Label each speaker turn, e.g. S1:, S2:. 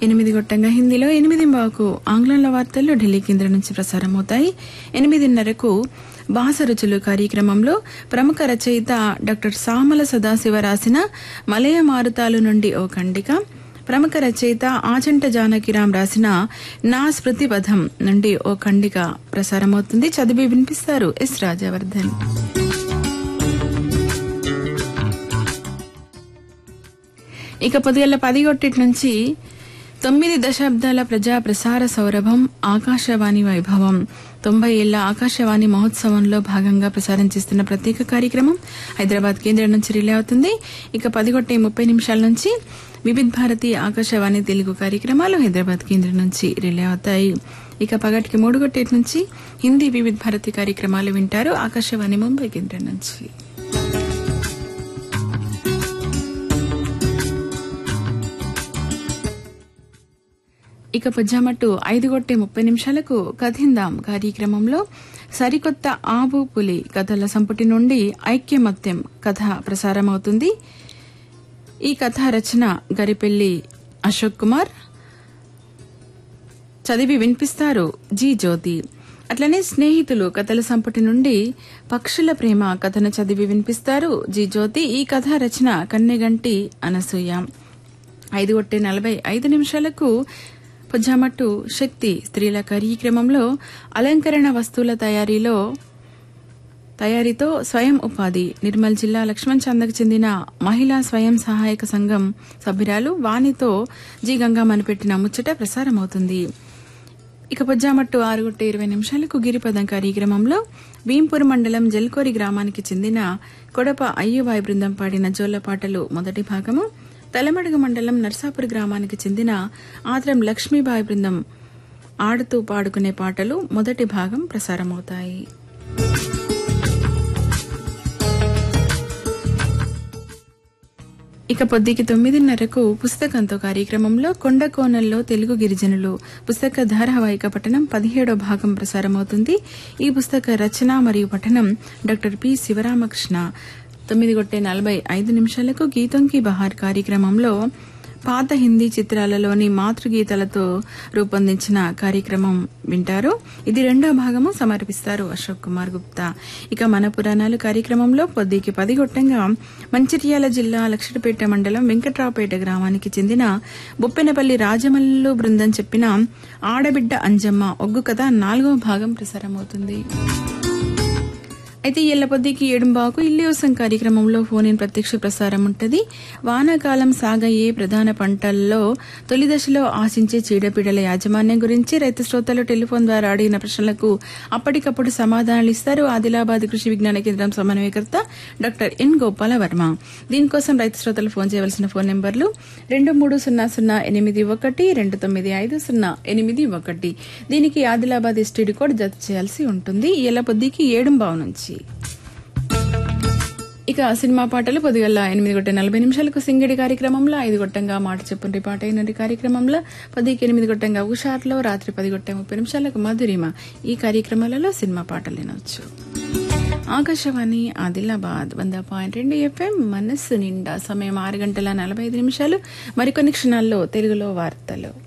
S1: ఎనిమిది గొట్టంగా హిందీలో ఎనిమిది బాకు ఆంగ్లంలో వార్తలు ఢిల్లీ కేంద్రం నుంచి ప్రసారమవుతాయి ఎనిమిదిన్నరకు బాసరుచులు కార్యక్రమంలో ప్రముఖ రచయిత డాక్టర్ సామల సదాశివ రాసిన మలయ మారుతాలు నుండి ఓ ఖండిక ప్రముఖ రచయిత ఆచంట జానకిరాం రాసిన నా స్మృతి పథం నుండి ఓ ఖండిక ప్రసారమవుతుంది చదివి వినిపిస్తారు ఎస్ రాజవర్ధన్ ఇక పొద్దుగల పది గొట్టిటి నుంచి తొమ్మిది దశాబ్దాల ప్రజా ప్రసార సౌరభం ఆకాశవాణి వైభవం తొంభై ఏళ్ల ఆకాశవాణి మహోత్సవంలో భాగంగా ప్రసారం చేస్తున్న ప్రత్యేక కార్యక్రమం హైదరాబాద్ కేంద్రం నుంచి రిలే అవుతుంది ఇక పది గొట్టే ముప్పై నిమిషాల నుంచి వివిధ్ భారతి ఆకాశవాణి తెలుగు కార్యక్రమాలు హైదరాబాద్ కేంద్రం నుంచి రిలే అవుతాయి ఇక పగటికి మూడు గొట్టేటి నుంచి హిందీ వివిధ్ భారతి కార్యక్రమాలు వింటారు ఆకాశవాణి ముంబై కేంద్రం నుంచి ఇక పొజ్జామట్టు ఐదు గొట్టే ముప్పై నిమిషాలకు కథిందాం కార్యక్రమంలో సరికొత్త ఆబు పులి కథల సంపుటి నుండి ఐక్యమత్యం కథ ప్రసారమవుతుంది ఈ కథ రచన గరిపెల్లి అశోక్ కుమార్ చదివి వినిపిస్తారు జీ జ్యోతి అట్లనే స్నేహితులు కథల సంపుటి నుండి పక్షుల ప్రేమ కథను చదివి వినిపిస్తారు జీ జ్యోతి ఈ కథ రచన కన్నెగంటి అనసూయ ఐదు ఒట్టే నలభై ఐదు నిమిషాలకు పొజ్జామట్టు శక్తి స్త్రీల కార్యక్రమంలో అలంకరణ వస్తువుల తయారీలో తయారీతో స్వయం ఉపాధి నిర్మల్ జిల్లా లక్ష్మణ్ చందకు చెందిన మహిళా స్వయం సహాయక సంఘం సభ్యురాలు వాణితో జీ గంగామని పెట్టిన ముచ్చట ప్రసారమవుతుంది ఇక పొజ్జామట్టు ఆరుగుట్ట ఇరవై నిమిషాలకు గిరిపదం కార్యక్రమంలో భీంపూర్ మండలం జల్కోరి గ్రామానికి చెందిన కొడప అయ్యవాయి బృందం పాడిన జోల పాటలు మొదటి భాగము తలమడుగు మండలం నర్సాపూర్ గ్రామానికి చెందిన ఆత్రం లక్ష్మీబాయి బృందం ఆడుతూ పాడుకునే పాటలు మొదటి భాగం ప్రసారమవుతాయి ఇక పొద్దుకి తొమ్మిదిన్నరకు పుస్తకంతో కార్యక్రమంలో కొండ కోనల్లో తెలుగు గిరిజనులు పుస్తక ధారావాహిక పఠనం పదిహేడో భాగం ప్రసారమవుతుంది ఈ పుస్తక రచన మరియు పఠనం డాక్టర్ పి శివరామకృష్ణ తొమ్మిది గొట్టే నలభై ఐదు నిమిషాలకు గీతంకి బహార్ కార్యక్రమంలో పాత హిందీ చిత్రాలలోని మాతృగీతలతో రూపొందించిన కార్యక్రమం వింటారు ఇది రెండో భాగము సమర్పిస్తారు అశోక్ కుమార్ గుప్తా ఇక మన పురాణాలు కార్యక్రమంలో పొద్దుకి పది గొట్టంగా మంచిర్యాల జిల్లా లక్షడిపేట మండలం వెంకట్రావుపేట గ్రామానికి చెందిన బొప్పెనపల్లి రాజమల్లు బృందం చెప్పిన ఆడబిడ్డ అంజమ్మ ఒగ్గు కథ నాలుగో భాగం ప్రసారమవుతుంది అయితే ఎల్ల పొద్దుకి ఏడుంబాకు ఇల్లేవసం కార్యక్రమంలో ఫోన్ ఇన్ ప్రత్యక్ష ప్రసారం ఉంటది వానాకాలం సాగయ్యే ప్రధాన పంటల్లో తొలి దశలో ఆశించే చీడపీడల యాజమాన్యం గురించి రైతు శ్రోతలు టెలిఫోన్ ద్వారా అడిగిన ప్రశ్నలకు అప్పటికప్పుడు సమాధానాలు ఇస్తారు ఆదిలాబాద్ కృషి విజ్ఞాన కేంద్రం సమన్వయకర్త డాక్టర్ ఎన్ గోపాల వర్మ దీనికోసం రైతు శ్రోతలు ఫోన్ చేయవలసిన ఫోన్ నెంబర్లు రెండు మూడు సున్నా సున్నా ఎనిమిది ఒకటి రెండు తొమ్మిది ఐదు సున్నా ఎనిమిది ఒకటి దీనికి ఆదిలాబాద్ ఎస్టీడీ కోడ్ జత చేయాల్సి ఉంటుంది ఎల్ల పొద్దుకి ఏడుంబావు నుంచి ఇక సినిమా పాటలు పొద్దుగల ఎనిమిది గొట్ట నలభై నిమిషాలకు సింగడి కార్యక్రమంలో ఐదు గొట్టంగా మాట చెప్పుండ్రి పాట అయినది కార్యక్రమంలో పదికి ఎనిమిది గొట్టంగా ఉషార్లో రాత్రి పది గొట్ట ముప్పై నిమిషాలకు మధురిమ ఈ కార్యక్రమాలలో సినిమా పాటలు వినవచ్చు ఆకాశవాణి ఆదిలాబాద్ వంద పాయింట్ రెండు ఎఫ్ఎం మనస్సు నిండా సమయం ఆరు గంటల నలభై ఐదు నిమిషాలు మరికొన్ని క్షణాల్లో తెలుగులో వార్తలు